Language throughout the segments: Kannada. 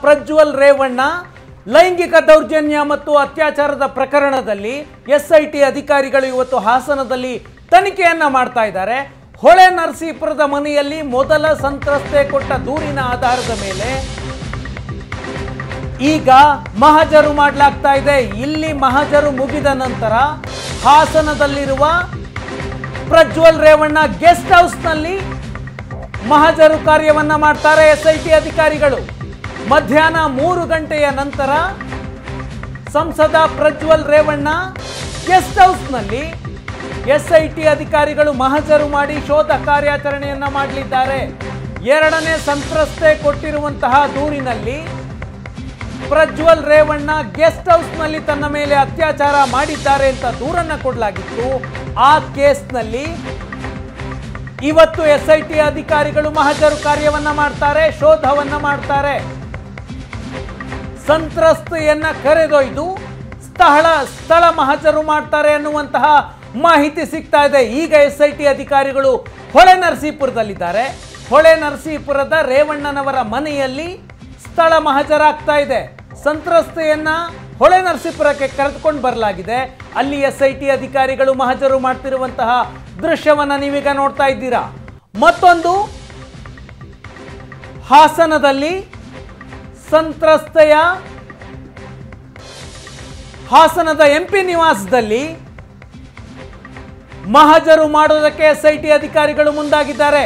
ಪ್ರಜ್ವಲ್ ರೇವಣ್ಣ ಲೈಂಗಿಕ ದೌರ್ಜನ್ಯ ಮತ್ತು ಅತ್ಯಾಚಾರದ ಪ್ರಕರಣದಲ್ಲಿ ಎಸ್ ಐ ಟಿ ಅಧಿಕಾರಿಗಳು ಇವತ್ತು ಹಾಸನದಲ್ಲಿ ತನಿಖೆಯನ್ನ ಮಾಡ್ತಾ ಇದ್ದಾರೆ ಹೊಳೆ ನರಸೀಪುರದ ಮನೆಯಲ್ಲಿ ಮೊದಲ ಸಂತ್ರಸ್ತೆ ಕೊಟ್ಟ ದೂರಿನ ಆಧಾರದ ಮೇಲೆ ಈಗ ಮಹಜರು ಮಾಡಲಾಗ್ತಾ ಇದೆ ಇಲ್ಲಿ ಮಹಜರು ಮುಗಿದ ನಂತರ ಹಾಸನದಲ್ಲಿರುವ ಪ್ರಜ್ವಲ್ ರೇವಣ್ಣ ಗೆಸ್ಟ್ ಹೌಸ್ನಲ್ಲಿ ಮಹಜರು ಕಾರ್ಯವನ್ನ ಮಾಡ್ತಾರೆ ಎಸ್ ಐ ಟಿ ಅಧಿಕಾರಿಗಳು ಮಧ್ಯಾಹ್ನ ಮೂರು ಗಂಟೆಯ ನಂತರ ಸಂಸದ ಪ್ರಜ್ವಲ್ ರೇವಣ್ಣ ಗೆಸ್ಟ್ ಹೌಸ್ನಲ್ಲಿ ಎಸ್ ಐ ಟಿ ಅಧಿಕಾರಿಗಳು ಮಹಜರು ಮಾಡಿ ಶೋಧ ಕಾರ್ಯಾಚರಣೆಯನ್ನ ಮಾಡಲಿದ್ದಾರೆ ಎರಡನೇ ಸಂತ್ರಸ್ತೆ ಕೊಟ್ಟಿರುವಂತಹ ದೂರಿನಲ್ಲಿ ಪ್ರಜ್ವಲ್ ರೇವಣ್ಣ ಗೆಸ್ಟ್ ಹೌಸ್ನಲ್ಲಿ ತನ್ನ ಮೇಲೆ ಅತ್ಯಾಚಾರ ಮಾಡಿದ್ದಾರೆ ಅಂತ ದೂರನ್ನ ಕೊಡಲಾಗಿತ್ತು ಆ ಕೇಸ್ನಲ್ಲಿ ಇವತ್ತು ಎಸ್ ಐ ಟಿ ಅಧಿಕಾರಿಗಳು ಮಹಜರು ಕಾರ್ಯವನ್ನ ಮಾಡ್ತಾರೆ ಶೋಧವನ್ನ ಮಾಡ್ತಾರೆ ಸಂತ್ರಸ್ತೆಯನ್ನ ಕರೆದೊಯ್ದು ಸ್ಥಳ ಸ್ಥಳ ಮಹಜರು ಮಾಡ್ತಾರೆ ಅನ್ನುವಂತಹ ಮಾಹಿತಿ ಸಿಗ್ತಾ ಇದೆ ಈಗ ಎಸ್ ಐ ಟಿ ಅಧಿಕಾರಿಗಳು ಹೊಳೆ ನರಸೀಪುರದಲ್ಲಿದ್ದಾರೆ ಹೊಳೆ ನರಸೀಪುರದ ರೇವಣ್ಣನವರ ಮನೆಯಲ್ಲಿ ಸ್ಥಳ ಮಹಜರಾಗ್ತಾ ಇದೆ ಸಂತ್ರಸ್ತೆಯನ್ನ ಹೊಳೆ ನರಸೀಪುರಕ್ಕೆ ಕರೆದುಕೊಂಡು ಬರಲಾಗಿದೆ ಅಲ್ಲಿ ಎಸ್ ಐ ಟಿ ಅಧಿಕಾರಿಗಳು ಮಹಜರು ಮಾಡ್ತಿರುವಂತಹ ದೃಶ್ಯವನ್ನ ನೀವೀಗ ನೋಡ್ತಾ ಇದ್ದೀರಾ ಮತ್ತೊಂದು ಹಾಸನದಲ್ಲಿ ಸಂತ್ರಸ್ತೆಯ ಹಾಸನದ ಎಂಪಿ ನಿವಾಸದಲ್ಲಿ ಮಹಜರು ಮಾಡೋದಕ್ಕೆ ಎಸ್ ಐ ಟಿ ಅಧಿಕಾರಿಗಳು ಮುಂದಾಗಿದ್ದಾರೆ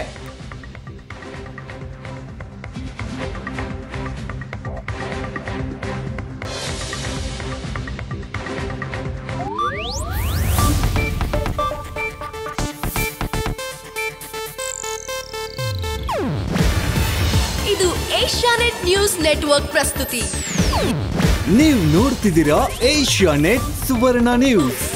ಇದು ಏಷ್ಯಾನೆಟ್ ನ್ಯೂಸ್ ನೆಟ್ವರ್ಕ್ ಪ್ರಸ್ತುತಿ ನೀವು ನೋಡ್ತಿದ್ದೀರಾ ಏಷ್ಯಾ ನೆಟ್ ಸುವರ್ಣ ನ್ಯೂಸ್